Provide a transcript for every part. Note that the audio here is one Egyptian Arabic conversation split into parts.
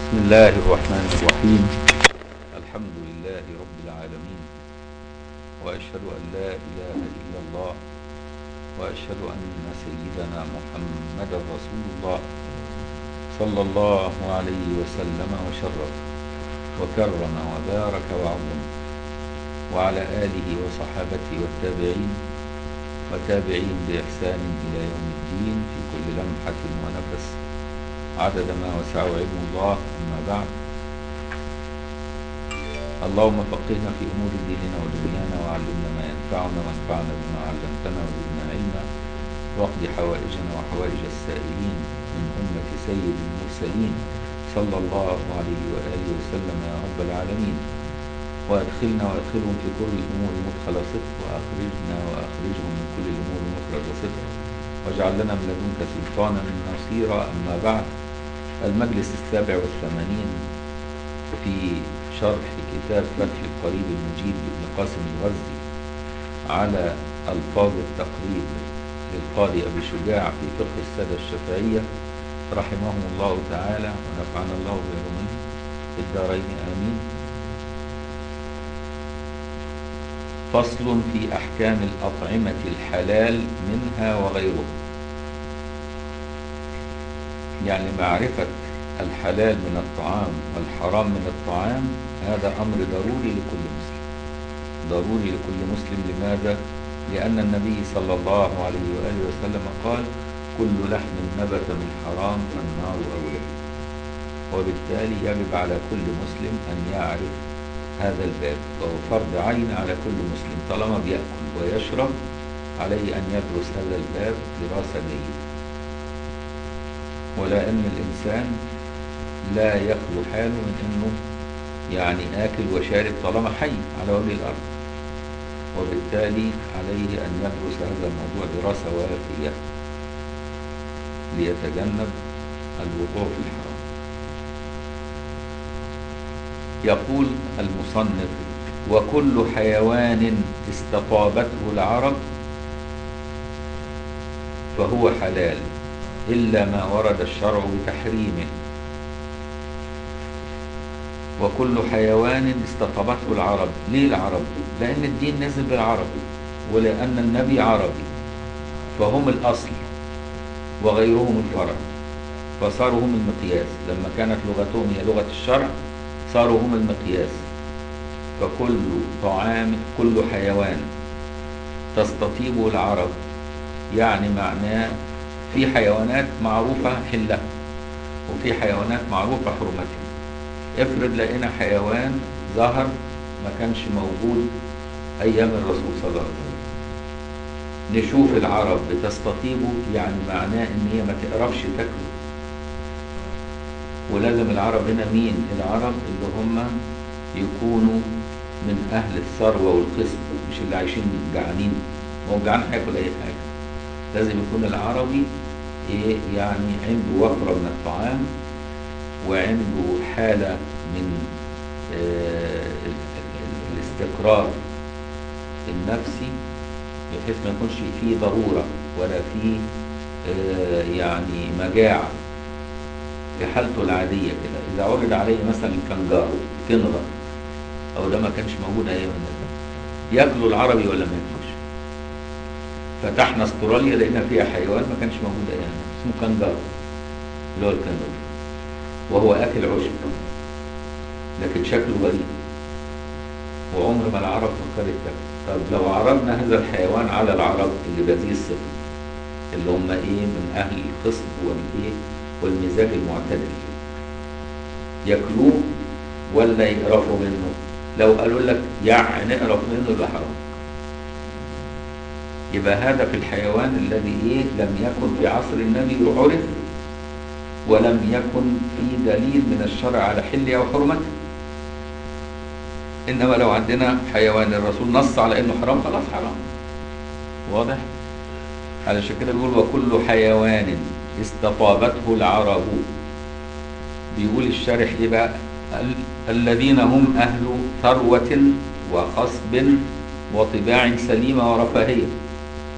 بسم الله الرحمن الرحيم الحمد لله رب العالمين وأشهد أن لا إله إلا الله وأشهد أن سيدنا محمد رسول الله صلى الله عليه وسلم وشرف وكرم وبارك وعظم وعلى آله وصحابته والتابعين وتابعين بإحسان إلى يوم الدين في كل لمحة ونفس عدد ما وسعه علم الله أما بعد اللهم فقهنا في أمور ديننا ودنيانا وعلمنا ما ينفعنا وانفعنا بما علمتنا وزدنا علما واقض حوائجنا وحوائج السائلين من أمة سيد المرسلين صلى الله عليه وآله وسلم يا رب العالمين وأدخلنا وأدخلهم في كل الأمور مدخل صدق وأخرجنا وأخرجهم من كل الأمور مخرج صدق واجعل لنا من لدنك سلطانا نصيرا أما بعد المجلس السابع والثمانين في شرح كتاب فتح القريب المجيد لابن قاسم الغزي على ألفاظ التقريب للقاضي أبي شجاع في فقه السادة الشافعية رحمهم الله تعالى ونفعنا الله بعلومهم في الدارين آمين فصل في أحكام الأطعمة الحلال منها وغيرها يعني معرفة الحلال من الطعام والحرام من الطعام هذا أمر ضروري لكل مسلم ضروري لكل مسلم لماذا؟ لأن النبي صلى الله عليه وآله وسلم قال كل لحم نبت من حرام فالنار أولى وبالتالي يجب على كل مسلم أن يعرف هذا الباب وهو فرض عين على كل مسلم طالما بيأكل ويشرب عليه أن يدرس هذا الباب دراسة جيدة ولا أن الإنسان لا يخلو حاله من أنه يعني آكل وشارب طالما حي على وجه الأرض وبالتالي عليه أن يدرس هذا الموضوع دراسة وافية ليتجنب الوقوع في الحرام يقول المصنف وكل حيوان استطابته العرب فهو حلال إلا ما ورد الشرع بتحريمه وكل حيوان استطابته العرب ليه العرب لأن الدين نزل بالعربي ولأن النبي عربي فهم الأصل وغيرهم الفرع فصاروا هم المقياس لما كانت لغتهم هي لغة الشرع صاروا هم المقياس فكل طعام كل حيوان تستطيبه العرب يعني معناه في حيوانات معروفة حلها وفي حيوانات معروفة حرمتها افرض لقينا حيوان ظهر ما كانش موجود ايام الرسول صلى الله عليه وسلم نشوف العرب بتستطيبه يعني معناه ان هي ما تقربش تاكله ولازم العرب هنا مين العرب اللي هم يكونوا من اهل الثروه والقسم مش اللي عايشين جعانين هو جعان هياكل اي حاجه لازم يكون العربي ايه يعني عنده وفره من الطعام وعنده حالة من الاستقرار النفسي بحيث ما يكونش فيه ضرورة ولا فيه يعني مجاعة في حالته العادية كده إذا عرض عليه مثلا الكنجارو كنغر أو ده ما كانش موجود أيام النبي ياكلوا العربي ولا ما ياكلوش فتحنا استراليا لقينا فيها حيوان ما كانش موجود أيام اسمه كنجارو اللي هو الكنجارو وهو أكل عشب لكن شكله غريب وعمر ما العرب فكرت تاكل طب لو عرضنا هذا الحيوان على العرب اللي بهذه الصفة اللي هم ايه من اهل الخصب والايه والمزاج المعتدل ياكلوه ولا يقرفوا منه لو قالوا لك يعني نقرف منه يبقى حرام يبقى هذا في الحيوان الذي ايه لم يكن في عصر النبي عرف ولم يكن في دليل من الشرع على حله او حرمته انما لو عندنا حيوان الرسول نص على انه حرام خلاص حرام واضح علشان كده بيقول وكل حيوان استطابته العرب بيقول الشارح ايه بقى الذين هم اهل ثروه وقصب وطباع سليمه ورفاهيه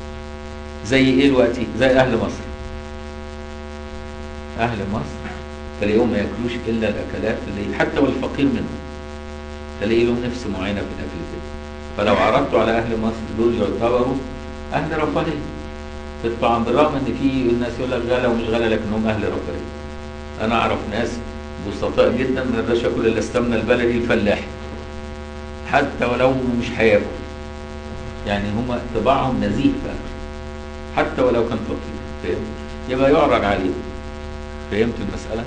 زي ايه دلوقتي زي اهل مصر أهل مصر تلاقيهم ما ياكلوش الا الاكلات اللي حتى والفقير منهم تلاقي لهم نفس معينه في الاكل كده فلو عرضتوا على اهل مصر دول يعتبروا اهل رفاهيه تطلع بالرغم ان في الناس يقول لك غلا ومش غلا لكنهم اهل رفاهيه انا اعرف ناس بسطاء جدا ما يقدرش ياكل الا السمنه البلدي الفلاحي حتى ولو مش هياكل يعني هم طباعهم نزيه في الاكل حتى ولو كان فقير فهمت يبقى يعرض عليه فهمت المساله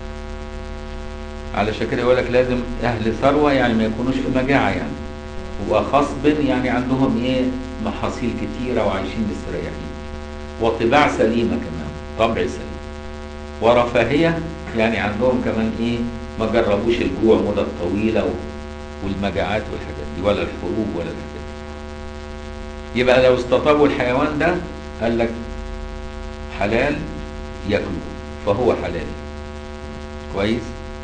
علشان كده يقول لك لازم اهل ثروه يعني ما يكونوش في مجاعه يعني وخصب يعني عندهم ايه محاصيل كتيره وعايشين مستريحين وطباع سليمه كمان طبع سليم ورفاهيه يعني عندهم كمان ايه ما جربوش الجوع مدة طويلة و- والمجاعات والحاجات دي ولا الحروب ولا الحاجات دي يبقى لو استطابوا الحيوان ده قال لك حلال ياكلوه فهو حلال كويس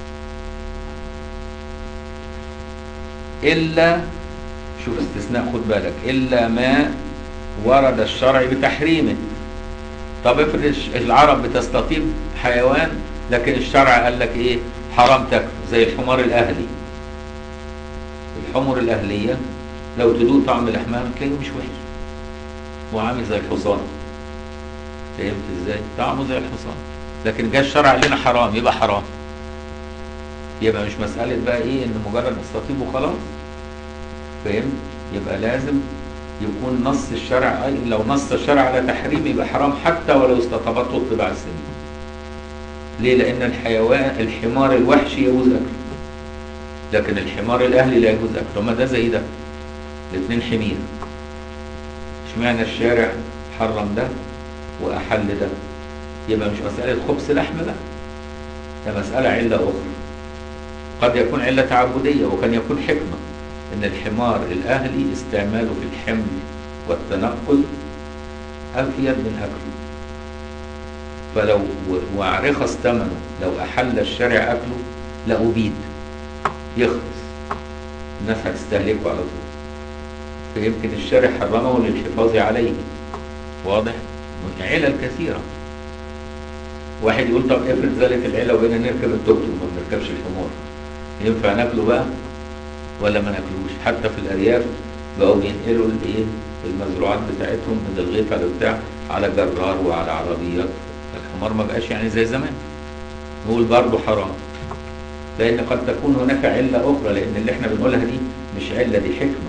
إلا شوف استثناء خد بالك إلا ما ورد الشرع بتحريمه طب افرض الش- العرب بتستطيب حيوان لكن الشرع قال لك ايه حرام تاكله زي الحمار الاهلي الحمر الاهليه لو تدوق طعم لحمها تلاقيه مش وحش هو عامل زي الحصان فهمت ازاي طعمه زي الحصان لكن جه الشرع قال لنا حرام يبقى حرام يبقى مش مساله بقى ايه ان مجرد استطيب وخلاص فهمت يبقى لازم يكون نص الشرع أي لو نص الشرع على تحريم يبقى حرام حتى ولو استطابته الطباع السليمه ليه؟ لأن الحيوان الحمار الوحشي يجوز أكله لكن الحمار الأهلي لا يجوز أكله ما ده زي ده الاثنين حمير اشمعنى الشارع حرم ده وأحل ده يبقى مش مسألة خبز لحم بقى ده مسألة علة أخرى قد يكون علة تعبدية وقد يكون حكمة إن الحمار الأهلي استعماله في الحمل والتنقل أفيد من أكله فلو و- ورخص ثمنه لو أحل الشارع أكله لأبيد يخلص الناس هتستهلكه على طول فيمكن الشارع حرمه للحفاظ عليه واضح؟ علل كثيرة واحد يقول طب افرض زالت العلة وبقينا نركب التوك توك ما بنركبش الحمار ينفع ناكله بقى ولا ما ناكلوش حتى في الأرياف بقوا بينقلوا الايه المزروعات بتاعتهم من الغيطة لبتاع على جرار وعلى عربيات الحمار ما بقاش يعني زي زمان نقول برضه حرام لأن قد تكون هناك علة أخرى لأن اللي احنا بنقولها دي مش علة دي حكمة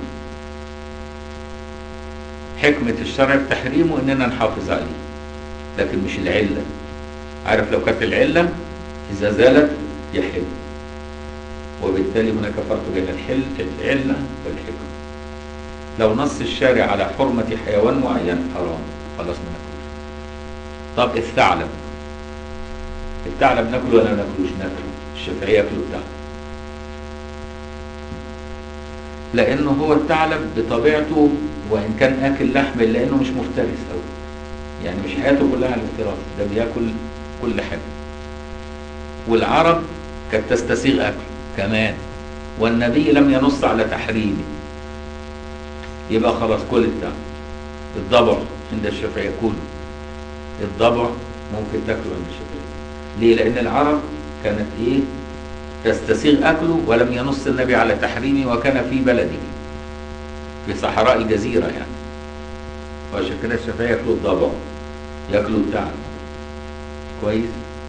حكمة الشرع بتحريمه إننا نحافظ عليه لكن مش العلة عارف لو كانت العلة إذا زالت يحل وبالتالي هناك فرق بين الحل العلة والحكمة لو نص الشارع على حرمة حيوان معين حرام خلاص ما ناكلوش طب الثعلب الثعلب ناكله ولا ما ناكلوش ناكله الشافعية ياكلوا الثعلب لأنه هو الثعلب بطبيعته وإن كان آكل لحم إلا إنه مش مفترس أوي يعني مش حياته كلها على الافتراس ده بياكل كل حاجة والعرب كانت تستسيغ أكل كمان والنبي لم ينص على تحريمه يبقى خلاص كل الثعلب الضبع عند الشافعية كله الضبع ممكن تاكله عند الشافعية ليه؟ لأن العرب كانت إيه؟ تستسيغ أكله ولم ينص النبي على تحريمه وكان في بلده في صحراء الجزيرة يعني وعشان كده الشافعية ياكلوا الضبع ياكلوا الثعلب كويس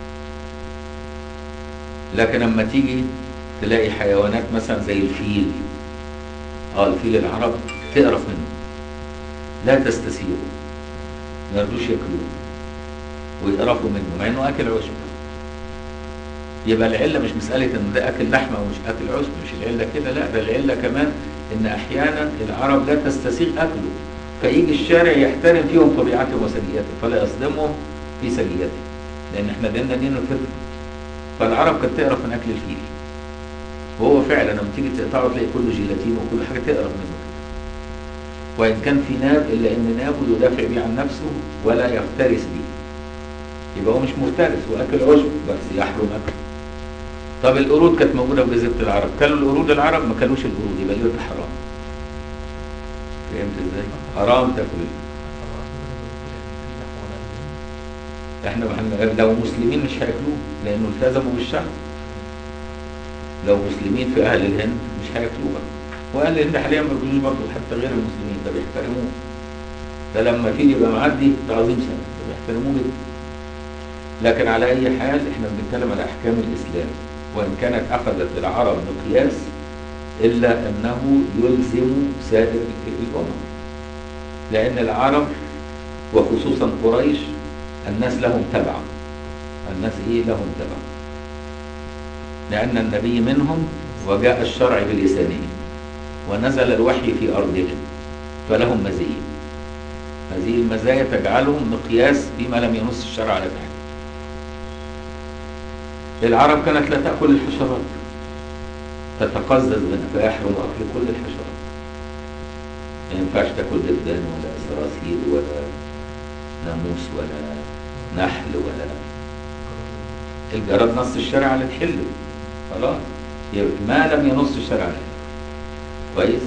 لكن لما تيجي تلاقي حيوانات مثلا زي الفيل اه الفيل العرب تقرف منه لا تستسيغه ما يرضوش ياكلوه ويقرفوا منه مع انه اكل عشب يبقى العله مش مساله ان ده اكل لحمه ومش اكل عشب مش العله كده لا ده العله كمان ان احيانا العرب لا تستسيغ اكله فيجي الشارع يحترم فيهم طبيعتهم وسجياتهم فلا يصدمهم في سجياتهم لان احنا ديننا دين الفطر فالعرب كانت تقرف من اكل الفيل وهو فعلا لما تيجي تقطعه تلاقي كله جيلاتين وكل حاجه تقرف منه وان كان في ناب الا ان نابه يدافع بيه عن نفسه ولا يفترس به يبقى هو مش مفترس واكل عشب بس يحرم اكله طب القرود كانت موجوده في جزيره العرب كانوا القرود العرب ما كانوش القرود يبقى يبقى حرام فهمت ازاي حرام تاكل احنا احنا لو مسلمين مش هياكلوه لانه التزموا بالشرع لو مسلمين في اهل الهند مش هياكلوه بقى واهل الهند حاليا ما بياكلوش برضه حتى غير المسلمين ده بيحترموه ده لما فيه يبقى معدي تعظيم سنه ده بيحترموه جدا لكن على اي حال احنا بنتكلم على احكام الاسلام وان كانت اخذت العرب مقياس الا انه يلزم سائر الامم لان العرب وخصوصا قريش الناس لهم تبع الناس ايه لهم تبع لان النبي منهم وجاء الشرع بلسانهم ونزل الوحي في ارضهم فلهم مزيه هذه المزايا تجعلهم مقياس بما لم ينص الشرع على فعله العرب كانت لا تأكل الحشرات تتقزز منها فيحرم أكل كل الحشرات ما ينفعش تاكل دبان ولا صراصير ولا ناموس ولا نحل ولا الجراد نص الشرع على تحله خلاص يبقى ما لم ينص الشرع عليه كويس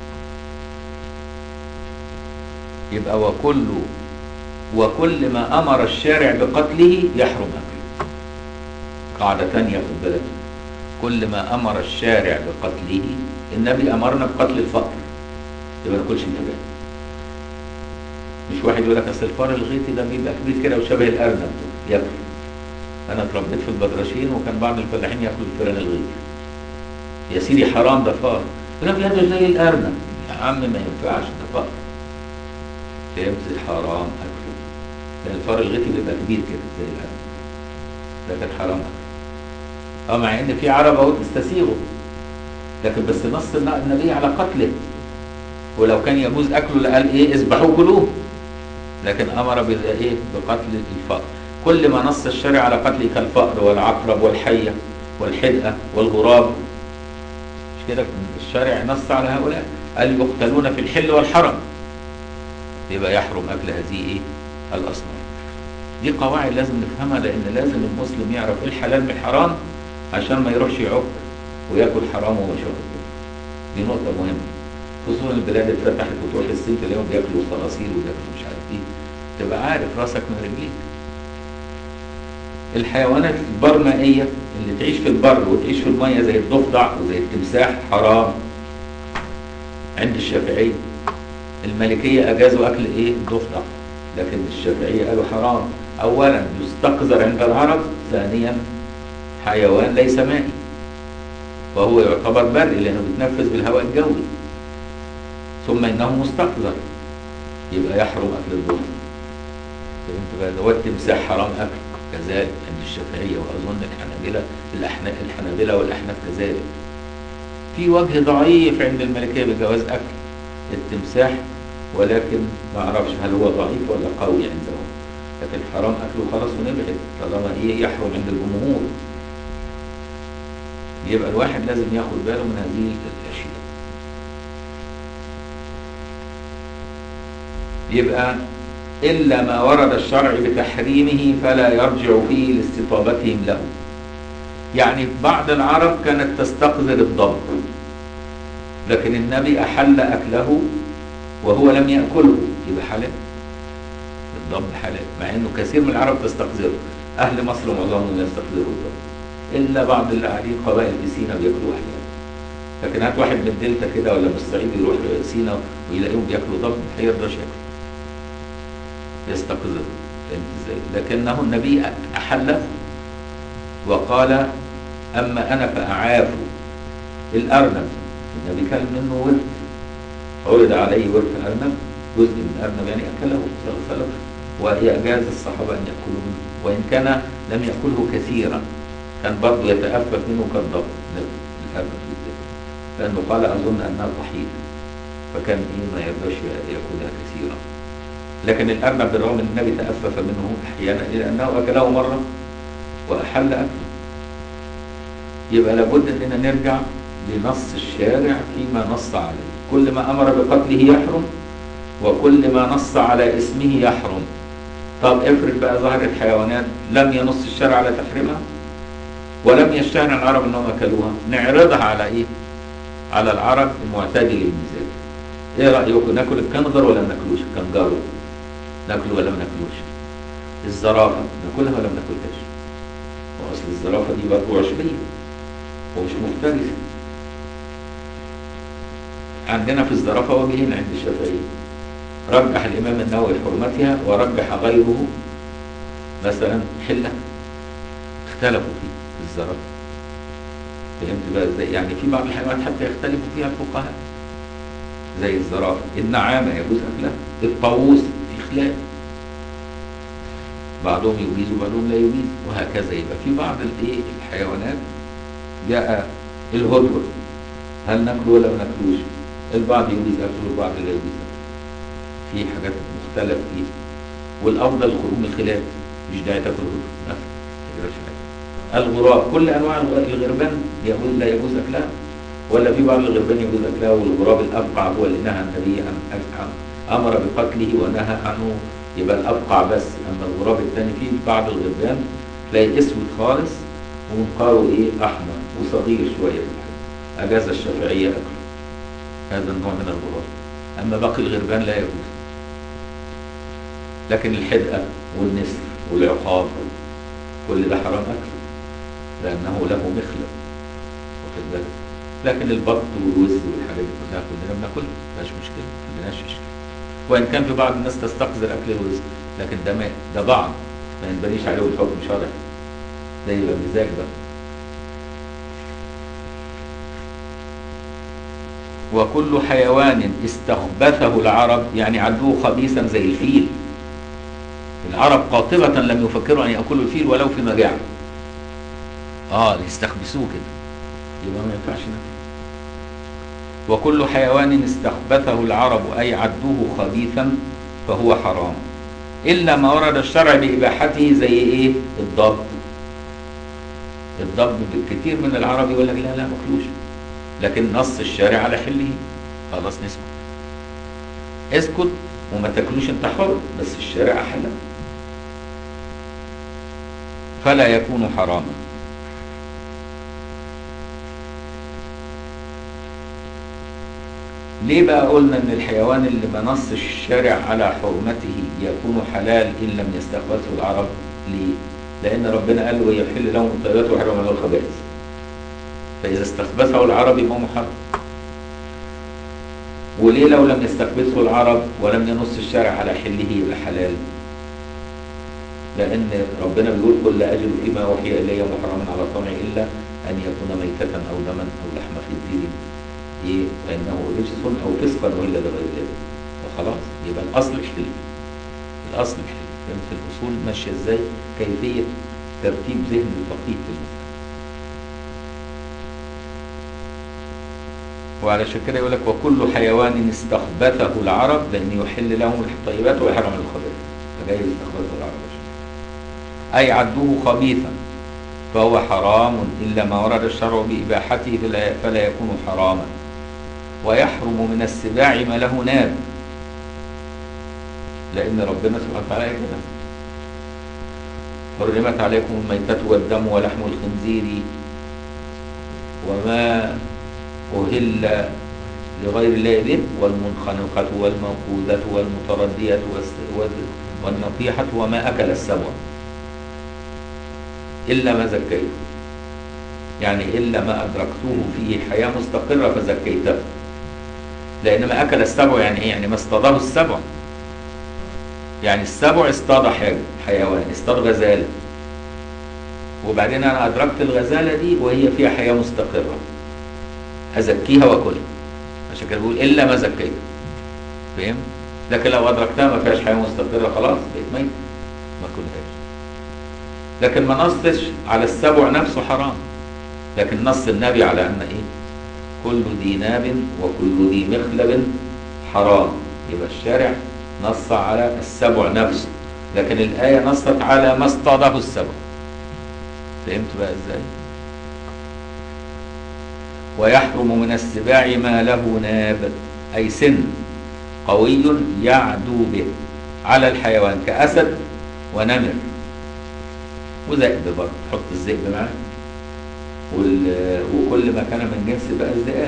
يبقى وكل وكل ما امر الشارع بقتله يحرم اكله قاعده ثانيه خد بالك كل ما امر الشارع بقتله النبي امرنا بقتل الفأر يبقى ما ناكلش النبات مش واحد يقول لك اصل الفار الغيطي ده بيبقى كبير كده وشبه الارنب ياكل انا اتربيت في البدرشين وكان بعض الفلاحين ياكلوا الفئران الغيطي يا سيدي حرام ده فار يقول لك ده زي الارنب يا عم ما ينفعش ده فار فهمت حرام اكله لان الفار الغيطي بيبقى كبير كده زي الارنب لكن حرام اكله اه مع ان في عرب اهو تستسيغه لكن بس نص النبي على قتله ولو كان يجوز اكله لقال ايه اذبحوه كلوه لكن امر بايه بقتل الفأر كل ما نص الشرع على قتله كالفأر والعقرب والحيه والحدقه والغراب مش كده الشارع نص على هؤلاء قال يقتلون في الحل والحرم يبقى يحرم اكل هذه ايه الاصنام دي قواعد لازم نفهمها لان لازم المسلم يعرف ايه الحلال من الحرام عشان ما يروحش يعك وياكل حرام وهو شاطر دي نقطه مهمه خصوصا البلاد اتفتحت وتروح الصين تلاقيهم بياكلوا صراصير وياكلوا مش عارف ايه تبقى عارف راسك من رجليك الحيوانات البرمائيه اللي تعيش في البر وتعيش في الميه زي الضفدع وزي التمساح حرام عند الشافعيه المالكيه اجازوا اكل ايه الضفدع لكن الشافعيه قالوا حرام اولا يستقذر عند العرب ثانيا حيوان ليس مائي وهو يعتبر بري لانه بيتنفس بالهواء الجوي ثم انه مستقذر يبقى يحرم اكل الضفدع فهمت بقى هو التمساح حرام اكل كذلك عند الشافعيه واظن الحنابله الأحنا- الحنابله والاحناف كذلك في وجه ضعيف عند الملكيه بجواز اكل التمساح ولكن ما اعرفش هل هو ضعيف ولا قوي عندهم لكن حرام اكله خلاص ونبعد طالما ايه يحرم عند الجمهور يبقى الواحد لازم ياخد باله من هذه الاشياء يبقى إلا ما ورد الشرع بتحريمه فلا يرجع فيه لاستطابتهم له يعني بعض العرب كانت تستقذر الضب لكن النبي أحل أكله وهو لم يأكله يبقى حلال الضب حلال مع أنه كثير من العرب تستقذره أهل مصر معظمهم يستقذروا الضب إلا بعض اللي عليه قبائل في سينا بياكلوا أحيانا لكن هات واحد من الدلتا كده ولا من الصعيد يروح سينا ويلاقيهم بياكلوا ضب ما يقدرش ياكل يستقذر فهمت ازاي لكنه النبي احله وقال اما انا فاعاف الارنب النبي كان منه ورد عرض عليه ورد ارنب جزء من الارنب يعني اكله صلى الله عليه وسلم واجاز الصحابه ان ياكلوا منه وان كان لم ياكله كثيرا كان برضه يتأفف منه كالضب الارنب بالذات لانه قال اظن انها ضحيه فكان ايه ما يرضاش ياكلها كثيرا لكن الأرنب بالرغم أن النبي تأفف منه أحيانا إلا أنه أكله مرة وأحل أكله يبقى لابد أننا نرجع لنص الشارع فيما نص عليه كل ما أمر بقتله يحرم وكل ما نص على اسمه يحرم طب افرض بقى ظهرت حيوانات لم ينص الشرع على تحريمها ولم يشتهر العرب انهم اكلوها نعرضها على ايه على العرب المعتدل المزاج ايه رايكم ناكل الكنغر ولا ما ناكلوش الكنجارو ناكله ولا ما ناكلوش الزرافة ناكلها ولا ما ناكلهاش وأصل الزرافة دي برضه عشبية ومش مفترسة عندنا في الزرافة وجهين عند الشافعية رجح الإمام النووي حرمتها ورجح غيره مثلا حلة اختلفوا فيه في الزرافة فهمت بقى ازاي يعني في بعض الحيوانات حتى يختلفوا فيها الفقهاء زي الزرافة النعامة يجوز أكلها الطاووس في خلاف بعضهم يجيز وبعضهم لا يجيز وهكذا يبقى في بعض الايه الحيوانات جاء الهدهد هل ناكله ولا ما ناكلوش البعض يجيز اكله والبعض لا يجيز اكله في حاجات مختلف فيها والافضل خروج الخلاف مش داعي تاكل هدهد ما تجراش حاجه الغراب كل انواع الغ- الغربان يجوز لا يجوز اكلها ولا في بعض الغربان يجوز اكلها والغراب الابقع هو اللي نهى النبي عن عن- امر بقتله ونهى عنه يبقى الابقع بس اما الغراب الثاني فيه بعض الغربان تلاقي اسود خالص ومنقاره ايه احمر وصغير شويه في الحجم اجاز الشافعيه اكله هذا النوع من الغراب اما باقي الغربان لا يجوز لكن الحدقه والنسر والعقاب كل ده حرام اكله لانه له مخلب واخد بالك لكن البط والوز والحاجات دي كلها كلنا بناكلها مفيهاش مشكله ما عندناش اشكال وان كان في بعض الناس تستقذر اكل الوز لكن ده ما ده بعض ما ينبنيش عليه الحكم شرعي ده يبقى مزاج بقى وكل حيوان استخبثه العرب يعني عدوه خبيثا زي الفيل العرب قاطبة لم يفكروا أن يأكلوا الفيل ولو في مجاعة اه يستخبثوه كده يبقى ما ينفعش ناكله وكل حيوان استخبثه العرب أي عدوه خبيثا فهو حرام إلا ما ورد الشرع بإباحته زي إيه الضب الضب بالكثير من العرب يقول لك لا لا ماكلوش لكن نص الشارع على حله خلاص نسكت اسكت وما تاكلوش انت حر بس الشارع أحله فلا يكون حراما ليه بقى قلنا ان الحيوان اللي ما نص الشارع على حرمته يكون حلال ان لم يستخبثه العرب ليه لان ربنا قال ويحل لهم الطيبات ويحرم عليهم الخبائث فاذا استخبثه العرب يبقى محرم وليه لو لم يستخبثه العرب ولم ينص الشارع على حله يبقى حلال لان ربنا بيقول قل لا اجد فيما اوحي الي محرما على الطمع الا ان يكون ميتة او دما او لحم خنزير ايه فانه رجس او فسقا الا لغير الله وخلاص يبقى الاصل حل الاصل حل فهمت الاصول ماشيه ازاي كيفيه ترتيب ذهن الفقيه في المسألة وعلشان كده يقول لك وكل حيوان استخبثه العرب لان يحل لهم الطيبات ويحرم الخبائث فجاي استخبثه العرب عشان. اي عدوه خبيثا فهو حرام الا ما ورد الشرع باباحته فلا, فلا يكون حراما ويحرم من السباع ما له ناب لان ربنا سبحانه وتعالى كده حرمت عليكم الميتة والدم ولحم الخنزير وما أهل لغير الله به والمنخنقة والموقوذة والمتردية والنطيحة وما أكل السبع إلا ما زكيته يعني إلا ما أدركته فيه حياة مستقرة فزكيته لأن ما أكل السبع يعني إيه؟ يعني ما اصطاده السبع يعني السبع اصطاد حاجة حيوان اصطاد غزالة وبعدين أنا أدركت الغزالة دي وهي فيها حياة مستقرة أزكيها وأكلها عشان كده بقول إلا ما زكيته فاهم؟ لكن لو أدركتها ما فيهاش حياة مستقرة خلاص بقيت ميت ما أكلهاش لكن ما نصش على السبع نفسه حرام لكن نص النبي على أن إيه؟ كل ذي ناب وكل ذي مخلب حرام يبقى الشارع نص على السبع نفسه لكن الآية نصت على ما اصطاده السبع فهمت بقى ازاي ويحرم من السباع ما له ناب أي سن قوي يعدو به على الحيوان كأسد ونمر وذئب برضه تحط الذئب معاه وكل ما كان من جنس بقى الذئاب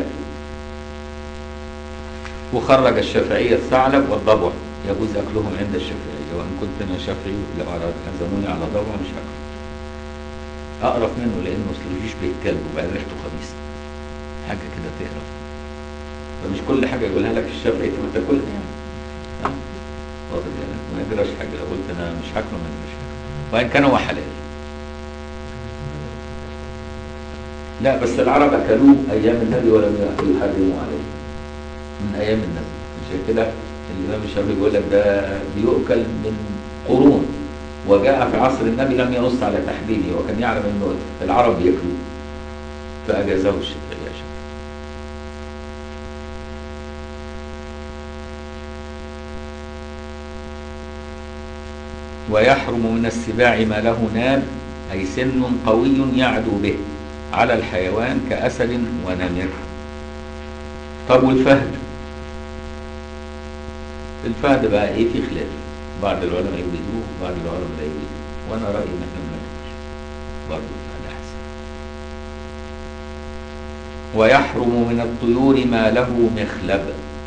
وخرج الشافعية الثعلب والضبع يجوز أكلهم عند الشافعية سواء كنت انا شافعي لو عزموني على ضبع مش هاكله اقرف منه لانه اصل مفيش بيت كلب وبعدين ريحته خبيثه حاجه كده تقرف فمش كل حاجه يقولها لك الشافعي تبقى تاكلها يعني ها؟ واخد بالك ما يجراش حاجه لو قلت انا مش هاكله ما يجراش حاجه وان كان هو حلال لا بس العرب اكلوه ايام النبي ولم يحرموا عليه من ايام النبي عشان كده الامام الشافعي بيقول لك ده بيؤكل من قرون وجاء في عصر النبي لم ينص على تحريمه وكان يعلم انه العرب بياكلوه فاجازه الشافعي يا شافعي ويحرم من السباع ما له ناب أي سن قوي يعدو به على الحيوان كأسد ونمر طب والفهد الفهد بقى ايه في خلاف بعض العلماء يجيزوه بعض العلماء لا يجيزوه وانا رايي ان احنا ما ناكلش برضه الفهد احسن ويحرم من الطيور ما له مخلب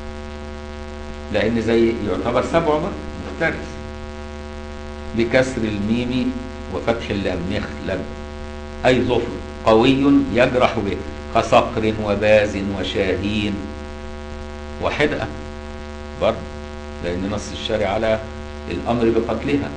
لان زي يعتبر سبع برضه مفترس بكسر الميم وفتح اللام مخلب اي ظفر قوي يجرح به كصقر وباز وشاهين وحدأة برضه لأن نص الشارع على الأمر بقتلها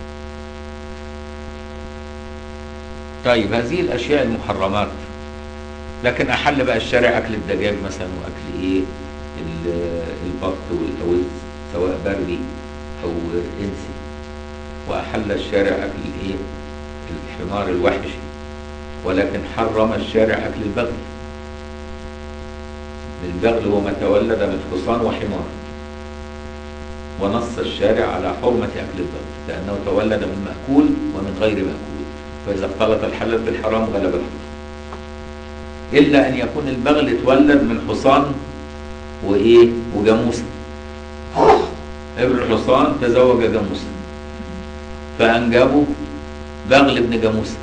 طيب هذه الأشياء المحرمات لكن أحل بقى الشارع أكل الدجاج مثلا وأكل إيه ال- البط والأوز سواء بري أو إنسي وأحل الشارع أكل الإيه الحمار الوحشي ولكن حرم الشارع أكل البغل البغل هو ما تولد من حصان وحمار ونص الشارع على حرمة أكل البغل لأنه تولد من مأكول ومن غير مأكول فإذا اختلط الحلال بالحرام غلب الحرام إلا أن يكون البغل تولد من حصان وإيه وجاموسة ابن الحصان تزوج جاموسة فأنجبوا بغل ابن جاموسة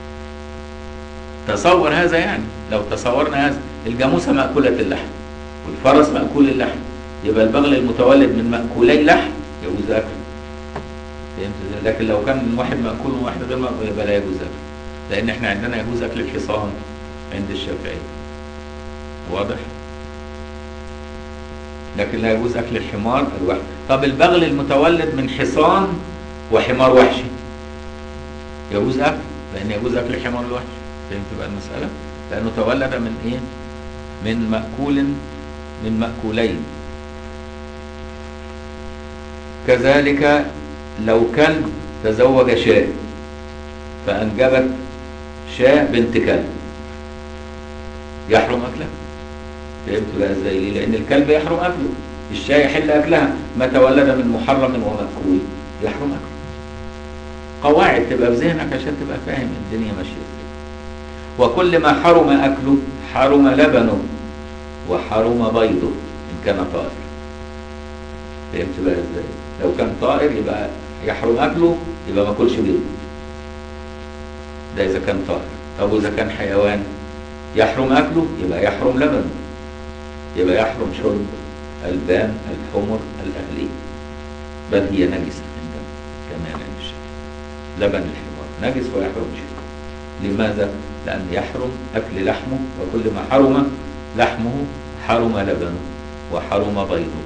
تصور هذا يعني لو تصورنا هذا الجاموسة مأكولة اللحم والفرس مأكول اللحم يبقى البغل المتولد من مأكولي لحم يجوز أكله فهمت ازاي؟ لكن لو كان واحد مأكول وواحد غير مأكول يبقى لا يجوز أكله لأن احنا عندنا يجوز أكل الحصان عند الشافعية واضح؟ لكن لا يجوز أكل الحمار الوحش طب البغل المتولد من حصان وحمار وحشي يجوز أكل لأن يجوز أكل الحمار الوحشي فهمت بقى المسألة؟ لأنه تولد من إيه؟ من مأكول من مأكولين كذلك لو كلب تزوج شاة فأنجبت شاة بنت كلب يحرم أكلها فهمت بقى ازاي ليه؟ لأن الكلب يحرم أكله الشاة يحل أكلها ما تولد من محرم ومأكول يحرم أكله قواعد تبقى في ذهنك عشان تبقى فاهم الدنيا ماشية ازاي وكل ما حرم أكله حرم لبنه وحرم بيضه إن كان طائر فهمت بقى ازاي لو كان طائر يبقى يحرم أكله يبقى ما كلش بيضه ده إذا كان طائر طب وإذا كان حيوان يحرم أكله يبقى يحرم لبنه يبقى يحرم شرب البان الحمر الأهلية بل هي نجسة عندنا كمان عند الشافعي لبن الحمار نجس ويحرم شربه لماذا؟ لأن يحرم أكل لحمه وكل ما حرم لحمه حرم لبنه وحرم بيضه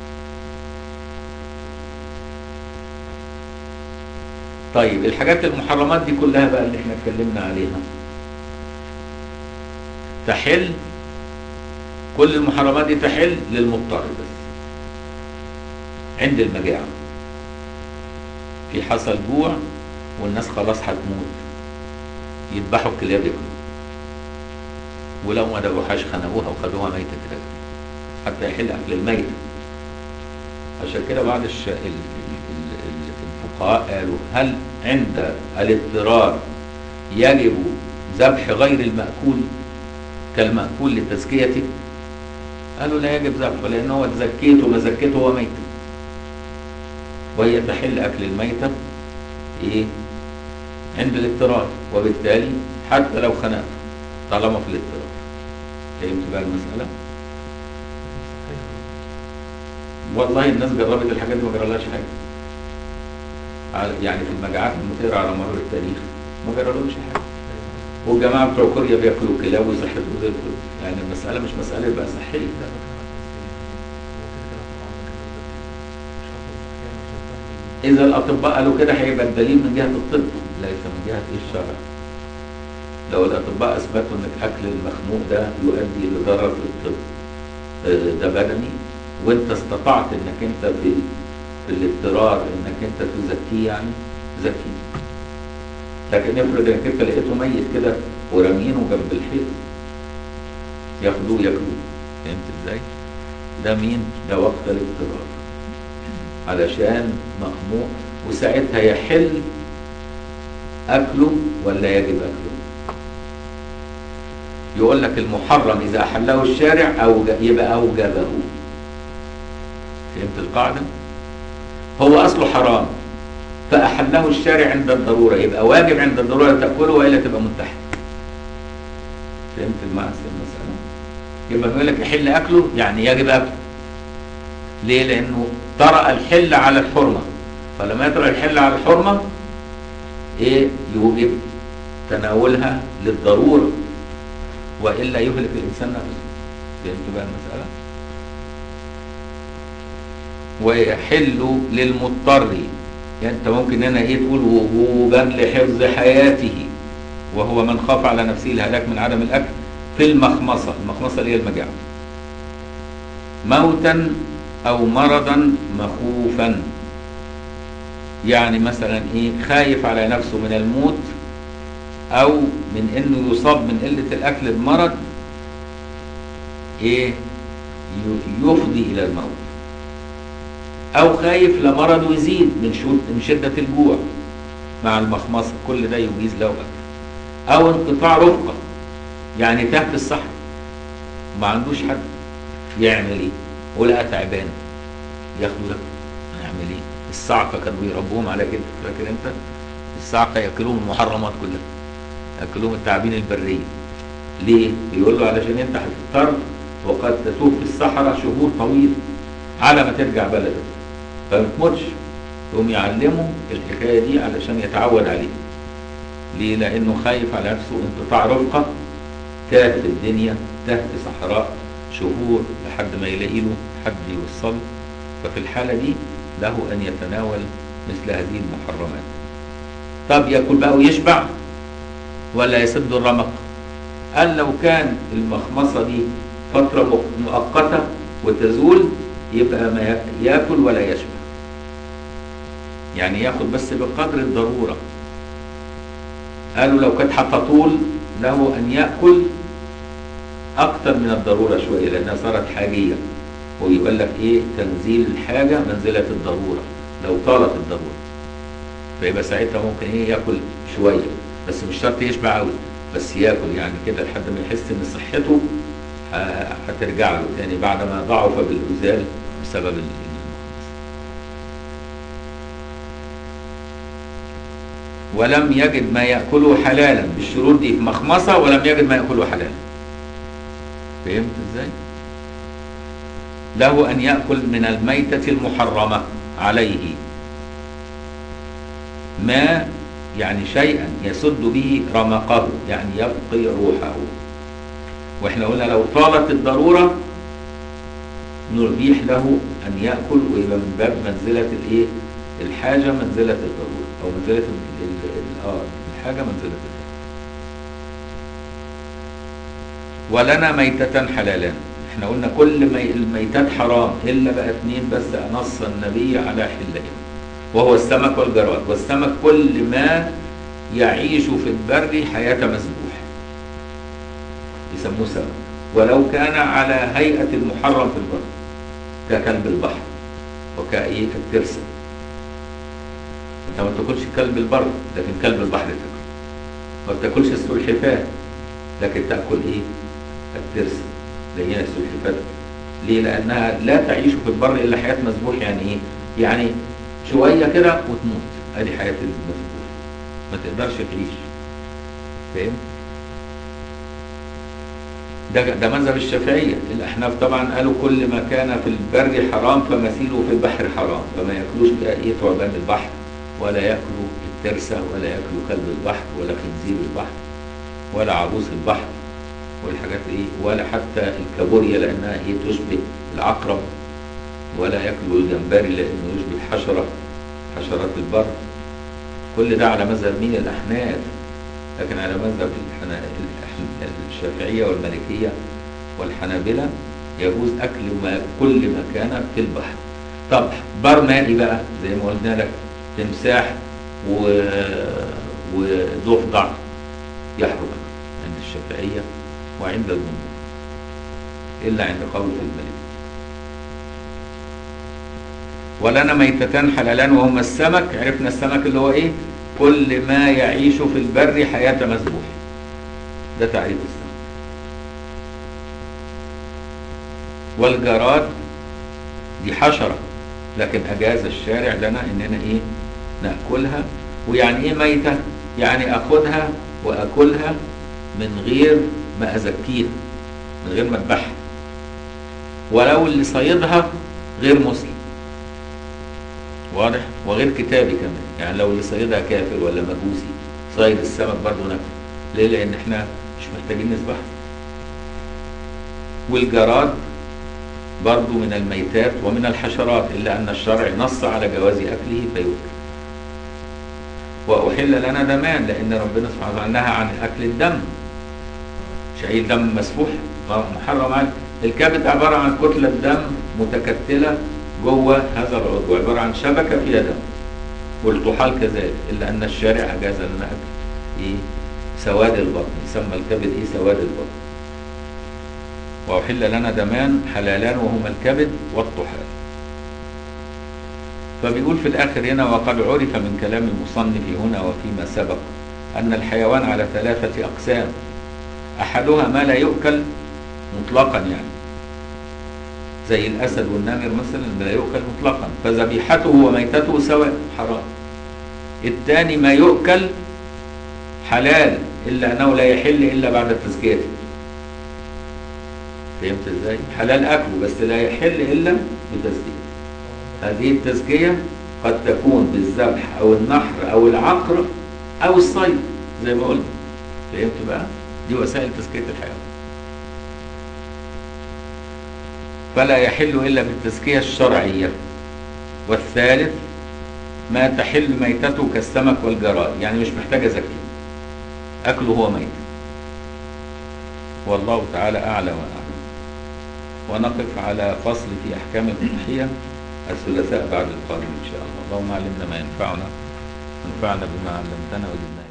طيب الحاجات المحرمات دي كلها بقى اللي احنا اتكلمنا عليها تحل كل المحرمات دي تحل للمضطر بس عند المجاعة في حصل جوع والناس خلاص هتموت يذبحوا الكلاب ياكلوا ولو ما ذبحوهاش خنقوها وخدوها ميتة كده حتى يحل أكل الميت عشان كده بعض الش... ال... ال... ال... الفقهاء قالوا هل عند الاضطرار يجب ذبح غير المأكول كالمأكول لتزكيته قالوا لا يجب ذبحه لأن هو تزكيته ما زكيته هو ميت وهي تحل أكل الميتة إيه عند الاضطرار وبالتالي حتى لو خنقته طالما في الاضطرار فهمت بقى المسألة؟ والله الناس جربت الحاجات دي ما جرالهاش حاجة على- يعني في المجاعات المثيرة على مر التاريخ ما جرالهمش حاجة والجماعة بتوع كوريا بياكلوا كلاب وصحتهم زي الفل يعني المسألة مش مسألة بقى صحية إذا الأطباء قالوا كده هيبقى الدليل من جهة الطب ليس من جهة إيه الشرع لو الأطباء أثبتوا إن الأكل المخنوق ده يؤدي لضرر في الطب آه، ده بدني وأنت استطعت إنك أنت في في الاضطرار إنك أنت تزكيه يعني زكيه لكن افرض إنك أنت لقيته ميت كده ورامينه جنب الحيط ياخدوه ياكلوه فهمت إزاي؟ ده مين؟ ده وقت الاضطرار علشان مخنوق وساعتها يحل أكله ولا يجب أكله يقول لك المحرم إذا أحله الشارع أو يبقى أوجبه فهمت القاعدة؟ هو أصله حرام فأحله الشارع عند الضرورة يبقى واجب عند الضرورة تأكله وإلا تبقى منتحر فهمت المعنى المسألة؟ يبقى بيقول لك يحل أكله يعني يجب أكله ليه؟ لأنه طرأ الحل على الحرمة فلما يطرأ الحل على الحرمة إيه يوجب تناولها للضرورة وإلا يهلك الإنسان نفسه فهمت بقى المسألة؟ ويحل للمضطر يعني انت ممكن هنا ايه تقول وجوبا لحفظ حياته وهو من خاف على نفسه الهلاك من عدم الاكل في المخمصه، المخمصه اللي هي المجاعه. موتا او مرضا مخوفا. يعني مثلا ايه خايف على نفسه من الموت او من انه يصاب من قله الاكل بمرض ايه يفضي الى الموت. او خايف لمرض يزيد من شد من شده الجوع مع المخمصه كل ده يجيز له اكل او انقطاع رفقه يعني تاه في الصحراء ما عندوش حد يعمل ايه ولقى تعبان ياخدوا لك يعمل ايه الصعقه كانوا بيربوهم على كده فاكر انت الصعقه ياكلوهم المحرمات كلها ياكلوهم التعابين البريه ليه يقول له علشان انت هتضطر وقد تتوه في الصحراء شهور طويله على ما ترجع بلدك فما تموتش يقوم يعلمه الحكايه دي علشان يتعود عليها ليه لانه خايف على نفسه انقطاع رفقه تاه في الدنيا تاه في صحراء شهور لحد ما يلاقي له حد يوصله ففي الحاله دي له ان يتناول مثل هذه المحرمات طب ياكل بقى ويشبع ولا يسد الرمق قال لو كان المخمصه دي فتره مؤقته وتزول يبقى ما ياكل ولا يشبع يعني ياخد بس بقدر الضروره قالوا لو كانت هتطول له ان ياكل اكتر من الضروره شويه لانها صارت حاجيه ويقول لك ايه تنزيل الحاجه منزله الضروره لو طالت الضروره فيبقى ساعتها ممكن ايه ياكل شويه بس مش شرط يشبع قوي بس ياكل يعني كده لحد ما يحس ان صحته هترجع له تاني بعد ما ضعف بالانزال بسبب المخمص ولم يجد ما ياكله حلالا بالشروط دي في مخمصه ولم يجد ما ياكله حلالا فهمت ازاي له ان ياكل من الميته المحرمه عليه ما يعني شيئا يسد به رمقه يعني يبقي روحه واحنا قلنا لو طالت الضروره نبيح له ان ياكل ويبقى من باب منزله الايه الحاجه منزله الضروره او منزله ال- ال- ال- اه الحاجه منزله الضروره ولنا ميتة حلالان احنا قلنا كل مي الميتات حرام الا بقى اثنين بس نص النبي على حلهم وهو السمك والجراد والسمك كل ما يعيش في البر حياة مسبوح يسموه سمك ولو كان على هيئة المحرم في البر ككلب البحر وكأيه الترسة انت ما تاكلش كلب البر لكن كلب البحر تاكل ما بتاكلش السلحفاة لكن تاكل ايه الترسة اللي هي السلحفاة ليه لانها لا تعيش في البر الا حياة مسبوح يعني ايه يعني شوية كده وتموت ادي حياة المسبوح ما تقدرش تعيش فاهم ده ده مذهب الشافعية الأحناف طبعا قالوا كل ما كان في البر حرام فمثيله في البحر حرام فما ياكلوش بقى إيه ثعبان البحر ولا يأكل الترسة ولا يأكل كلب البحر ولا خنزير البحر ولا عروس البحر والحاجات ايه ولا حتى الكابوريا لانها ايه تشبه العقرب ولا ياكل الجمبري لانه يشبه حشره حشرات البر كل ده على مذهب مين الاحناف لكن على مذهب الحنا- الح- الشافعيه والمالكيه والحنابله يجوز اكل ما كل ما كان في البحر طب بر مائي بقى زي ما قلنا لك تمساح و... وضفدع يحرم عند الشافعيه وعند الجمهور الا عند قول في المالك ولنا ميتتان حلالان وهما السمك عرفنا السمك اللي هو ايه كل ما يعيش في البر حياة مسبوح ده تعريف السمك والجراد دي حشرة لكن أجاز الشارع لنا إننا إيه نأكلها ويعني إيه ميتة يعني أخدها وأكلها من غير ما أزكيها من غير ما أذبحها ولو اللي صيدها غير مسلم واضح وغير كتابي كمان يعني لو اللي صيدها كافر ولا مجوسي صيد السمك برضه ناكله ليه لان احنا مش محتاجين نذبحها والجراد برضه من الميتات ومن الحشرات الا ان الشرع نص على جواز اكله فيؤكل واحل لنا دمان لان ربنا سبحانه وتعالى نهى عن اكل الدم مش اي دم مسفوح محرم عليه الكبد عباره عن كتله دم متكتله جوه هذا العضو عباره عن شبكه فيها دم والطحال كذلك الا ان الشارع اجاز لنا اكل ايه سواد البطن يسمى الكبد ايه سواد البطن واحل لنا دمان حلالان وهما الكبد والطحال فبيقول في الاخر هنا وقد عرف من كلام المصنف هنا وفيما سبق ان الحيوان على ثلاثه اقسام احدها ما لا يؤكل مطلقا يعني زي الاسد والنمر مثلا لا يؤكل مطلقا فذبيحته وميتته سواء حرام الثاني ما يؤكل حلال الا انه لا يحل الا بعد تزكيته فهمت ازاي حلال اكله بس لا يحل الا بتزكيته هذه التزكيه قد تكون بالذبح او النحر او العقر او الصيد زي ما قلنا فهمت بقى دي وسائل تزكيه الحيوان فلا يحل إلا بالتزكية الشرعية والثالث ما تحل ميتته كالسمك والجراد يعني مش محتاجة زكية أكله هو ميت والله تعالى أعلى وأعلم ونقف على فصل في أحكام الأضحية الثلاثاء بعد القادم إن شاء الله اللهم علمنا ما ينفعنا وانفعنا بما علمتنا وزدنا